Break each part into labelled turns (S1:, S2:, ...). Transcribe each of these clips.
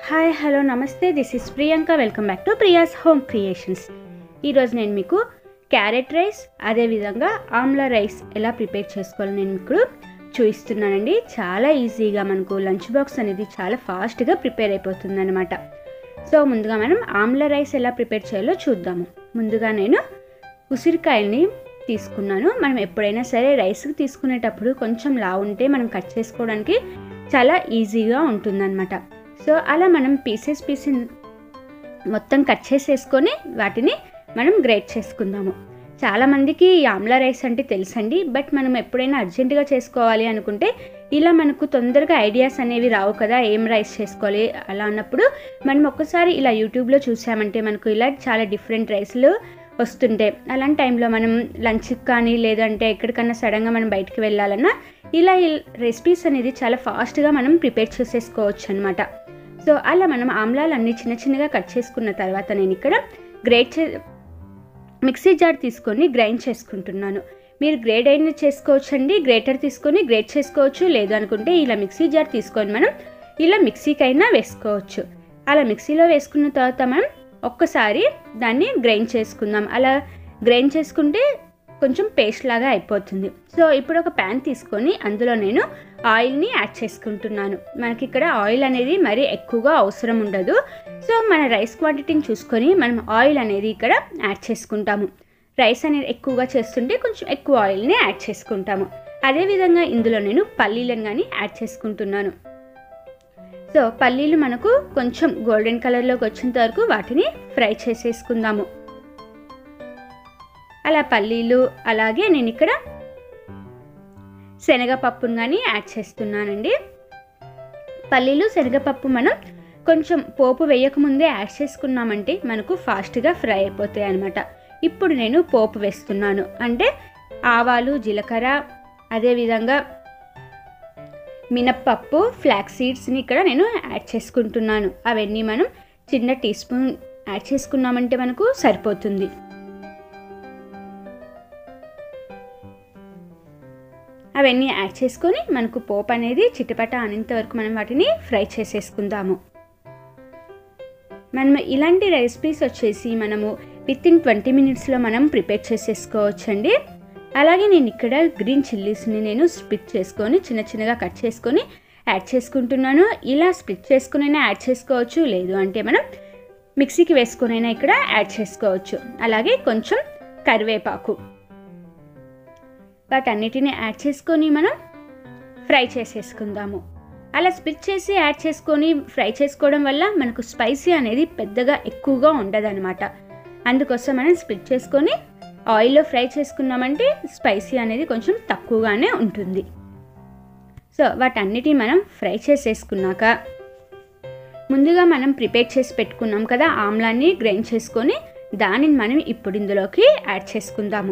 S1: hi hello namaste this is Priyanka welcome back to Priya's home creations ఈరోజు నేను మీకు క్యారెట్ రైస్ అదేవిధంగా ఆమ్లా రైస్ ఎలా ప్రిపేర్ చేసుకోవాలో నేను మీకు చూపిస్తున్నానండి చాలా ఈజీగా మనకు లంచ్ బాక్స్ అనేది చాలా ఫాస్ట్గా ప్రిపేర్ అయిపోతుంది అనమాట సో ముందుగా మనం ఆమ్లా రైస్ ఎలా ప్రిపేర్ చేయాలో చూద్దాము ముందుగా నేను ఉసిరికాయల్ని తీసుకున్నాను మనం ఎప్పుడైనా సరే రైస్కి తీసుకునేటప్పుడు కొంచెం లా ఉంటే మనం కట్ చేసుకోవడానికి చాలా ఈజీగా ఉంటుందన్నమాట సో అలా మనం పీసెస్ పీసెస్ మొత్తం కట్ చేసేసుకొని వాటిని మనం గ్రేట్ చేసుకుందాము చాలామందికి ఈ ఆమ్లా రైస్ అంటే తెలుసండి బట్ మనం ఎప్పుడైనా అర్జెంటుగా చేసుకోవాలి అనుకుంటే ఇలా మనకు తొందరగా ఐడియాస్ అనేవి రావు కదా ఏం రైస్ చేసుకోవాలి అలా అన్నప్పుడు మనం ఒక్కసారి ఇలా యూట్యూబ్లో చూసామంటే మనకు ఇలా చాలా డిఫరెంట్ రైస్లు వస్తుంటాయి అలాంటి టైంలో మనం లంచ్కి కానీ లేదంటే ఎక్కడికన్నా సడన్గా మనం బయటికి వెళ్ళాలన్నా ఇలా రెసిపీస్ అనేది చాలా ఫాస్ట్గా మనం ప్రిపేర్ చేసేసుకోవచ్చు అనమాట సో అలా మనం ఆమ్లాలు అన్ని చిన్న చిన్నగా కట్ చేసుకున్న తర్వాత నేను ఇక్కడ గ్రేట్ చే మిక్సీ జార్ తీసుకొని గ్రైండ్ చేసుకుంటున్నాను మీరు గ్రేడ్ అయిన చేసుకోవచ్చు అండి గ్రేటర్ తీసుకొని గ్రేట్ చేసుకోవచ్చు లేదు అనుకుంటే ఇలా మిక్సీ జార్ తీసుకొని మనం ఇలా మిక్సీకైనా వేసుకోవచ్చు అలా మిక్సీలో వేసుకున్న తర్వాత మనం ఒక్కసారి దాన్ని గ్రైండ్ చేసుకుందాం అలా గ్రైండ్ చేసుకుంటే కొంచెం పేస్ట్ లాగా అయిపోతుంది సో ఇప్పుడు ఒక ప్యాన్ తీసుకొని అందులో నేను ఆయిల్ని యాడ్ చేసుకుంటున్నాను మనకి ఇక్కడ ఆయిల్ అనేది మరీ ఎక్కువగా అవసరం ఉండదు సో మన రైస్ క్వాంటిటీని చూసుకొని మనం ఆయిల్ అనేది ఇక్కడ యాడ్ చేసుకుంటాము రైస్ అనేది ఎక్కువగా చేస్తుంటే కొంచెం ఎక్కువ ఆయిల్ని యాడ్ చేసుకుంటాము అదేవిధంగా ఇందులో నేను పల్లీలను కానీ యాడ్ చేసుకుంటున్నాను సో పల్లీలు మనకు కొంచెం గోల్డెన్ కలర్లోకి వచ్చేంత వరకు వాటిని ఫ్రై చేసేసుకుందాము అలా పల్లీలు అలాగే నేను ఇక్కడ శనగపప్పును కానీ యాడ్ చేస్తున్నానండి పల్లీలు శనగపప్పు మనం కొంచెం పోపు వేయకముందే యాడ్ చేసుకున్నామంటే మనకు ఫాస్ట్గా ఫ్రై అయిపోతాయి అనమాట ఇప్పుడు నేను పోపు వేస్తున్నాను అంటే ఆవాలు జీలకర్ర అదేవిధంగా మినప్పప్పు ఫ్లాక్ సీడ్స్ని ఇక్కడ నేను యాడ్ చేసుకుంటున్నాను అవన్నీ మనం చిన్న టీ స్పూన్ యాడ్ చేసుకున్నామంటే మనకు సరిపోతుంది అవన్నీ యాడ్ చేసుకొని మనకు పోపు అనేది చిటపట అనేంత వరకు మనం వాటిని ఫ్రై చేసేసుకుందాము మనం ఇలాంటి రెసిపీస్ వచ్చేసి మనము విత్ ఇన్ ట్వంటీ మినిట్స్లో మనం ప్రిపేర్ చేసేసుకోవచ్చండి అలాగే నేను ఇక్కడ గ్రీన్ చిల్లీస్ని నేను స్ప్లిట్ చేసుకొని చిన్న చిన్నగా కట్ చేసుకొని యాడ్ చేసుకుంటున్నాను ఇలా స్ప్లిట్ చేసుకునైనా యాడ్ చేసుకోవచ్చు లేదు అంటే మనం మిక్సీకి వేసుకునైనా ఇక్కడ యాడ్ చేసుకోవచ్చు అలాగే కొంచెం కరివేపాకు వాటన్నిటిని యాడ్ చేసుకొని మనం ఫ్రై చేసేసుకుందాము అలా స్పిట్ చేసి యాడ్ చేసుకొని ఫ్రై చేసుకోవడం వల్ల మనకు స్పైసీ అనేది పెద్దగా ఎక్కువగా ఉండదన్నమాట అందుకోసం మనం స్ప్లిట్ చేసుకొని ఆయిల్లో ఫ్రై చేసుకున్నామంటే స్పైసీ అనేది కొంచెం తక్కువగానే ఉంటుంది సో వాటన్నిటిని మనం ఫ్రై చేసేసుకున్నాక ముందుగా మనం ప్రిపేర్ చేసి పెట్టుకున్నాం కదా ఆమ్లాన్ని గ్రైండ్ చేసుకొని దానిని మనం ఇప్పుడు ఇందులోకి యాడ్ చేసుకుందాము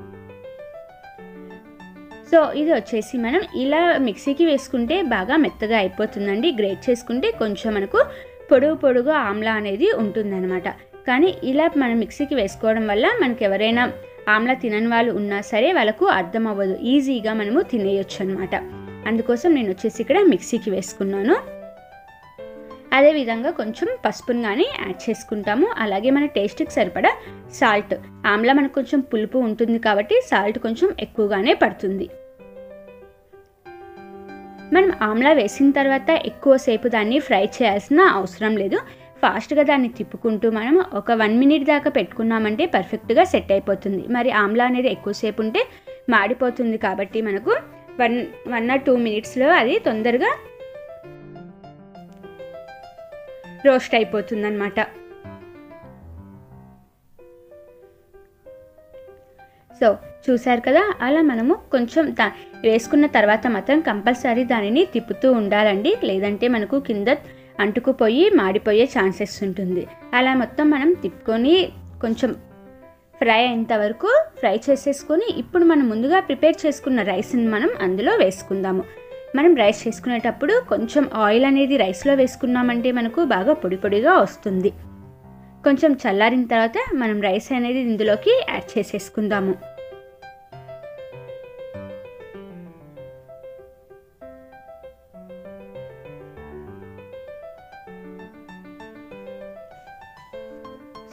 S1: సో ఇది వచ్చేసి మనం ఇలా మిక్సీకి వేసుకుంటే బాగా మెత్తగా అయిపోతుందండి గ్రేట్ చేసుకుంటే కొంచెం మనకు పొడుగు పొడుగు ఆమ్లా అనేది ఉంటుందన్నమాట కానీ ఇలా మనం మిక్సీకి వేసుకోవడం వల్ల మనకి ఎవరైనా ఆమ్లా తినని వాళ్ళు ఉన్నా సరే వాళ్ళకు అర్థం అవ్వదు ఈజీగా మనము తినేయొచ్చు అనమాట అందుకోసం నేను వచ్చేసి ఇక్కడ మిక్సీకి వేసుకున్నాను అదేవిధంగా కొంచెం పసుపుని కానీ యాడ్ చేసుకుంటాము అలాగే మన టేస్ట్కి సరిపడా సాల్ట్ ఆమ్లా మనకు కొంచెం పులుపు ఉంటుంది కాబట్టి సాల్ట్ కొంచెం ఎక్కువగానే పడుతుంది మనం ఆమ్లా వేసిన తర్వాత ఎక్కువసేపు దాన్ని ఫ్రై చేయాల్సిన అవసరం లేదు ఫాస్ట్గా దాన్ని తిప్పుకుంటూ మనం ఒక వన్ మినిట్ దాకా పెట్టుకున్నామంటే పర్ఫెక్ట్గా సెట్ అయిపోతుంది మరి ఆమ్లా అనేది ఎక్కువసేపు ఉంటే మాడిపోతుంది కాబట్టి మనకు వన్ వన్ ఆర్ టూ మినిట్స్లో అది తొందరగా రోస్ట్ అయిపోతుందన్నమాట సో చూసారు కదా అలా మనము కొంచెం దా వేసుకున్న తర్వాత మాత్రం కంపల్సరీ దానిని తిప్పుతూ ఉండాలండి లేదంటే మనకు కింద అంటుకుపోయి మాడిపోయే ఛాన్సెస్ ఉంటుంది అలా మొత్తం మనం తిప్పుకొని కొంచెం ఫ్రై అయ్యేంత వరకు ఫ్రై చేసేసుకొని ఇప్పుడు మనం ముందుగా ప్రిపేర్ చేసుకున్న రైస్ని మనం అందులో వేసుకుందాము మనం రైస్ చేసుకునేటప్పుడు కొంచెం ఆయిల్ అనేది రైస్లో వేసుకున్నామంటే మనకు బాగా పొడి పొడిగా వస్తుంది కొంచెం చల్లారిన తర్వాత మనం రైస్ అనేది ఇందులోకి యాడ్ చేసేసుకుందాము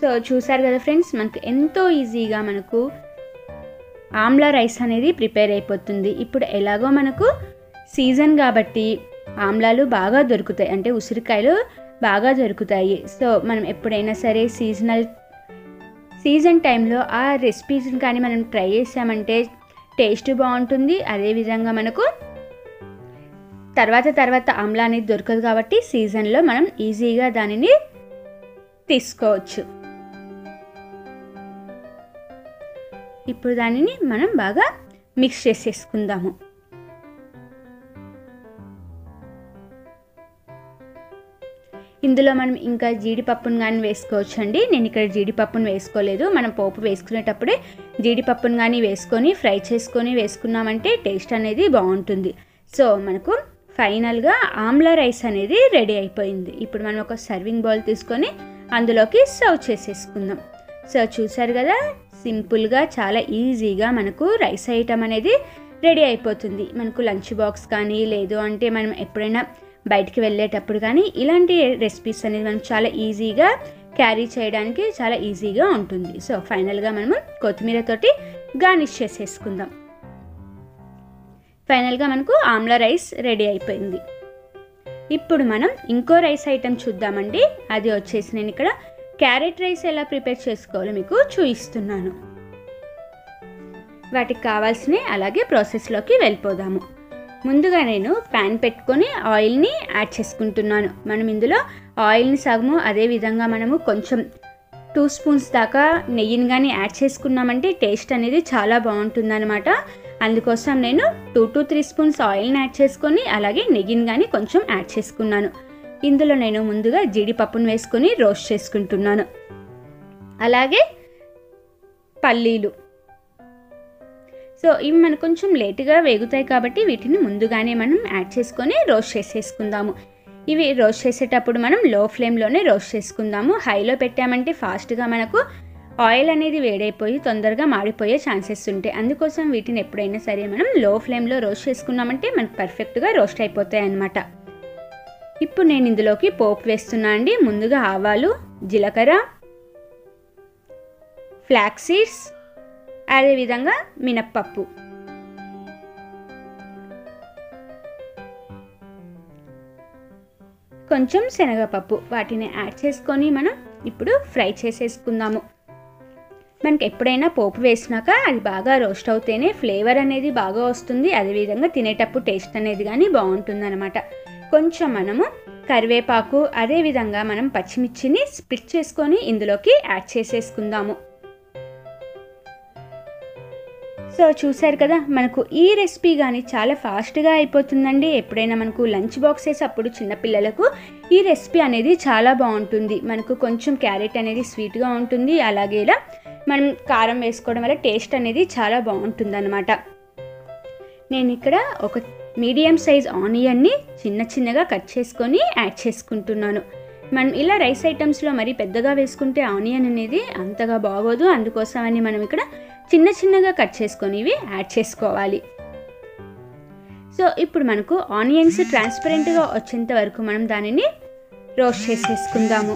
S1: సో చూసారు కదా ఫ్రెండ్స్ మనకు ఎంతో ఈజీగా మనకు ఆమ్లా రైస్ అనేది ప్రిపేర్ అయిపోతుంది ఇప్పుడు ఎలాగో మనకు సీజన్ కాబట్టి ఆమ్లాలు బాగా దొరుకుతాయి అంటే ఉసిరికాయలు బాగా దొరుకుతాయి సో మనం ఎప్పుడైనా సరే సీజనల్ సీజన్ టైంలో ఆ రెసిపీస్ని కానీ మనం ట్రై చేసామంటే టేస్ట్ బాగుంటుంది అదేవిధంగా మనకు తర్వాత తర్వాత ఆమ్లా అనేది దొరకదు కాబట్టి సీజన్లో మనం ఈజీగా దానిని తీసుకోవచ్చు ఇప్పుడు దానిని మనం బాగా మిక్స్ చేసేసుకుందాము ఇందులో మనం ఇంకా జీడిపప్పును కానీ వేసుకోవచ్చు అండి నేను ఇక్కడ జీడిపప్పును వేసుకోలేదు మనం పోపు వేసుకునేటప్పుడే జీడిపప్పును కానీ వేసుకొని ఫ్రై చేసుకొని వేసుకున్నామంటే టేస్ట్ అనేది బాగుంటుంది సో మనకు ఫైనల్గా ఆమ్లా రైస్ అనేది రెడీ అయిపోయింది ఇప్పుడు మనం ఒక సర్వింగ్ బౌల్ తీసుకొని అందులోకి సర్వ్ చేసేసుకుందాం సో చూసారు కదా సింపుల్గా చాలా ఈజీగా మనకు రైస్ ఐటమ్ అనేది రెడీ అయిపోతుంది మనకు లంచ్ బాక్స్ కానీ లేదు అంటే మనం ఎప్పుడైనా బయటికి వెళ్ళేటప్పుడు కానీ ఇలాంటి రెసిపీస్ అనేది మనం చాలా ఈజీగా క్యారీ చేయడానికి చాలా ఈజీగా ఉంటుంది సో ఫైనల్గా మనము కొత్తిమీరతోటి గార్నిష్ చేసేసుకుందాం ఫైనల్గా మనకు ఆమ్లా రైస్ రెడీ అయిపోయింది ఇప్పుడు మనం ఇంకో రైస్ ఐటెం చూద్దామండి అది వచ్చేసి నేను ఇక్కడ క్యారెట్ రైస్ ఎలా ప్రిపేర్ చేసుకోవాలో మీకు చూపిస్తున్నాను వాటికి కావాల్సిన అలాగే ప్రాసెస్లోకి వెళ్ళిపోదాము ముందుగా నేను ప్యాన్ పెట్టుకొని ఆయిల్ని యాడ్ చేసుకుంటున్నాను మనం ఇందులో ఆయిల్ని సగము అదేవిధంగా మనము కొంచెం టూ స్పూన్స్ దాకా నెయ్యిని కానీ యాడ్ చేసుకున్నామంటే టేస్ట్ అనేది చాలా బాగుంటుందన్నమాట అందుకోసం నేను టూ టు త్రీ స్పూన్స్ ఆయిల్ని యాడ్ చేసుకొని అలాగే నెయ్యిని కానీ కొంచెం యాడ్ చేసుకున్నాను ఇందులో నేను ముందుగా జీడిపప్పును వేసుకొని రోస్ట్ చేసుకుంటున్నాను అలాగే పల్లీలు సో ఇవి మనకు కొంచెం లేటుగా వేగుతాయి కాబట్టి వీటిని ముందుగానే మనం యాడ్ చేసుకొని రోస్ట్ చేసేసుకుందాము ఇవి రోస్ట్ చేసేటప్పుడు మనం లో ఫ్లేమ్లోనే రోస్ట్ చేసుకుందాము హైలో పెట్టామంటే ఫాస్ట్గా మనకు ఆయిల్ అనేది వేడైపోయి తొందరగా మాడిపోయే ఛాన్సెస్ ఉంటాయి అందుకోసం వీటిని ఎప్పుడైనా సరే మనం లో ఫ్లేమ్లో రోస్ట్ చేసుకున్నామంటే మనకు పర్ఫెక్ట్గా రోస్ట్ అయిపోతాయి అన్నమాట ఇప్పుడు నేను ఇందులోకి పోపు వేస్తున్నా అండి ముందుగా ఆవాలు జీలకర్ర ఫ్లాక్స్ సీడ్స్ అదేవిధంగా మినప్పప్పు కొంచెం శనగపప్పు వాటిని యాడ్ చేసుకొని మనం ఇప్పుడు ఫ్రై చేసేసుకుందాము మనకి ఎప్పుడైనా పోపు వేసినాక అది బాగా రోస్ట్ అవుతేనే ఫ్లేవర్ అనేది బాగా వస్తుంది అదేవిధంగా తినేటప్పుడు టేస్ట్ అనేది కానీ బాగుంటుంది అనమాట కొంచెం మనము కరివేపాకు అదేవిధంగా మనం పచ్చిమిర్చిని స్ప్లిట్ చేసుకొని ఇందులోకి యాడ్ చేసేసుకుందాము సో చూసారు కదా మనకు ఈ రెసిపీ కానీ చాలా ఫాస్ట్గా అయిపోతుందండి ఎప్పుడైనా మనకు లంచ్ బాక్సెస్ అప్పుడు చిన్నపిల్లలకు ఈ రెసిపీ అనేది చాలా బాగుంటుంది మనకు కొంచెం క్యారెట్ అనేది స్వీట్గా ఉంటుంది అలాగే ఇలా మనం కారం వేసుకోవడం వల్ల టేస్ట్ అనేది చాలా బాగుంటుంది అనమాట నేను ఇక్కడ ఒక మీడియం సైజ్ ఆనియన్ని చిన్న చిన్నగా కట్ చేసుకొని యాడ్ చేసుకుంటున్నాను మనం ఇలా రైస్ ఐటమ్స్లో మరి పెద్దగా వేసుకుంటే ఆనియన్ అనేది అంతగా బాగోదు అందుకోసమని మనం ఇక్కడ చిన్న చిన్నగా కట్ చేసుకొని ఇవి యాడ్ చేసుకోవాలి సో ఇప్పుడు మనకు ఆనియన్స్ ట్రాన్స్పరెంట్గా వచ్చేంత వరకు మనం దానిని రోస్ట్ చేసేసుకుందాము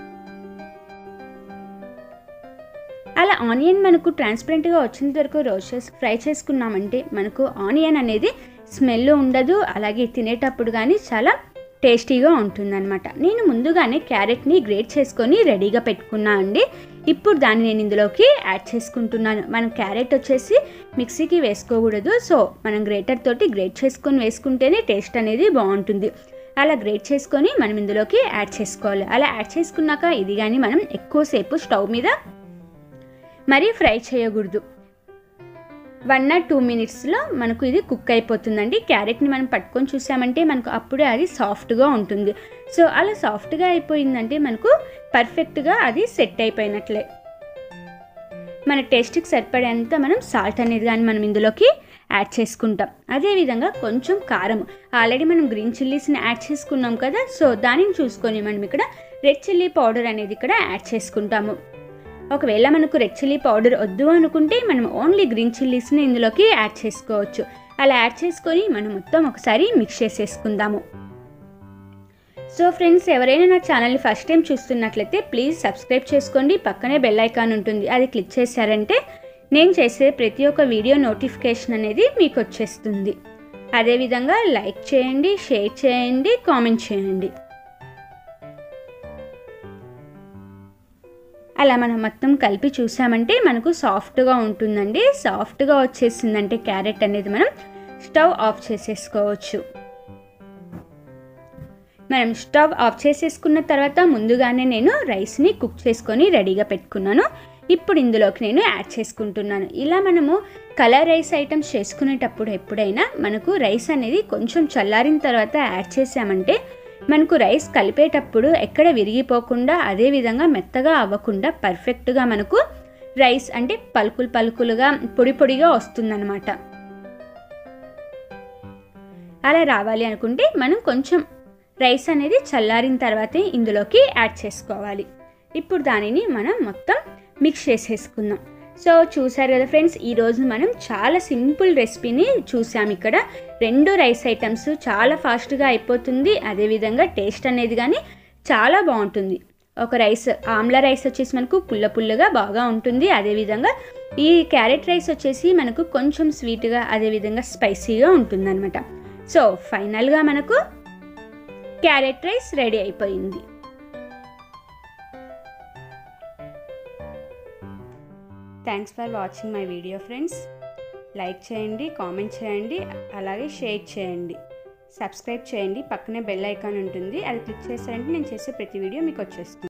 S1: అలా ఆనియన్ మనకు ట్రాన్స్పరెంట్గా వచ్చేంత వరకు రోస్ట్ చేసి ఫ్రై చేసుకున్నామంటే మనకు ఆనియన్ అనేది స్మెల్ ఉండదు అలాగే తినేటప్పుడు కానీ చాలా టేస్టీగా ఉంటుందన్నమాట నేను ముందుగానే క్యారెట్ని గ్రేట్ చేసుకొని రెడీగా పెట్టుకున్నా అండి ఇప్పుడు దాన్ని నేను ఇందులోకి యాడ్ చేసుకుంటున్నాను మనం క్యారెట్ వచ్చేసి మిక్సీకి వేసుకోకూడదు సో మనం గ్రేటర్ తోటి గ్రేట్ చేసుకొని వేసుకుంటేనే టేస్ట్ అనేది బాగుంటుంది అలా గ్రేట్ చేసుకొని మనం ఇందులోకి యాడ్ చేసుకోవాలి అలా యాడ్ చేసుకున్నాక ఇది కానీ మనం ఎక్కువసేపు స్టవ్ మీద మరీ ఫ్రై చేయకూడదు వన్ ఆర్ టూ మినిట్స్లో మనకు ఇది కుక్ అయిపోతుందండి క్యారెట్ని మనం పట్టుకొని చూసామంటే మనకు అప్పుడే అది సాఫ్ట్గా ఉంటుంది సో అలా సాఫ్ట్గా అయిపోయిందంటే మనకు పర్ఫెక్ట్గా అది సెట్ అయిపోయినట్లే మన టేస్ట్కి సరిపడేంత మనం సాల్ట్ అనేది కానీ మనం ఇందులోకి యాడ్ చేసుకుంటాం అదేవిధంగా కొంచెం కారం ఆల్రెడీ మనం గ్రీన్ చిల్లీస్ని యాడ్ చేసుకున్నాం కదా సో దానిని చూసుకొని మనం ఇక్కడ రెడ్ చిల్లీ పౌడర్ అనేది ఇక్కడ యాడ్ చేసుకుంటాము ఒకవేళ మనకు రెడ్ చిల్లీ పౌడర్ వద్దు అనుకుంటే మనం ఓన్లీ గ్రీన్ చిల్లీస్ని ఇందులోకి యాడ్ చేసుకోవచ్చు అలా యాడ్ చేసుకొని మనం మొత్తం ఒకసారి మిక్స్ చేసేసుకుందాము సో ఫ్రెండ్స్ ఎవరైనా నా ఛానల్ని ఫస్ట్ టైం చూస్తున్నట్లయితే ప్లీజ్ సబ్స్క్రైబ్ చేసుకోండి పక్కనే బెల్ ఐకాన్ ఉంటుంది అది క్లిక్ చేశారంటే నేను చేసే ప్రతి ఒక్క వీడియో నోటిఫికేషన్ అనేది మీకు వచ్చేస్తుంది అదేవిధంగా లైక్ చేయండి షేర్ చేయండి కామెంట్ చేయండి అలా మనం మొత్తం కలిపి చూసామంటే మనకు సాఫ్ట్గా ఉంటుందండి సాఫ్ట్గా వచ్చేసిందంటే క్యారెట్ అనేది మనం స్టవ్ ఆఫ్ చేసేసుకోవచ్చు మనం స్టవ్ ఆఫ్ చేసేసుకున్న తర్వాత ముందుగానే నేను రైస్ని కుక్ చేసుకొని రెడీగా పెట్టుకున్నాను ఇప్పుడు ఇందులోకి నేను యాడ్ చేసుకుంటున్నాను ఇలా మనము కలర్ రైస్ ఐటమ్స్ చేసుకునేటప్పుడు ఎప్పుడైనా మనకు రైస్ అనేది కొంచెం చల్లారిన తర్వాత యాడ్ చేసామంటే మనకు రైస్ కలిపేటప్పుడు ఎక్కడ విరిగిపోకుండా అదే విధంగా మెత్తగా అవ్వకుండా పర్ఫెక్ట్గా మనకు రైస్ అంటే పలుకులు పలుకులుగా పొడి పొడిగా వస్తుందన్నమాట అలా రావాలి అనుకుంటే మనం కొంచెం రైస్ అనేది చల్లారిన తర్వాతే ఇందులోకి యాడ్ చేసుకోవాలి ఇప్పుడు దానిని మనం మొత్తం మిక్స్ చేసేసుకుందాం సో చూసారు కదా ఫ్రెండ్స్ ఈరోజు మనం చాలా సింపుల్ రెసిపీని చూసాం ఇక్కడ రెండు రైస్ ఐటమ్స్ చాలా ఫాస్ట్గా అయిపోతుంది అదేవిధంగా టేస్ట్ అనేది కానీ చాలా బాగుంటుంది ఒక రైస్ ఆమ్లా రైస్ వచ్చేసి మనకు పుల్ల పుల్లగా బాగా ఉంటుంది అదేవిధంగా ఈ క్యారెట్ రైస్ వచ్చేసి మనకు కొంచెం స్వీట్గా అదేవిధంగా స్పైసీగా ఉంటుందన్నమాట సో ఫైనల్గా మనకు క్యారెట్ రైస్ రెడీ అయిపోయింది thanks for watching my video friends like చేయండి కామెంట్ చేయండి అలాగే షేర్ చేయండి సబ్స్క్రైబ్ చేయండి పక్కనే బెల్ ఐకాన్ ఉంటుంది అది క్లిక్ చేశారంటే నేను చేసే ప్రతి వీడియో మీకు వచ్చేస్తుంది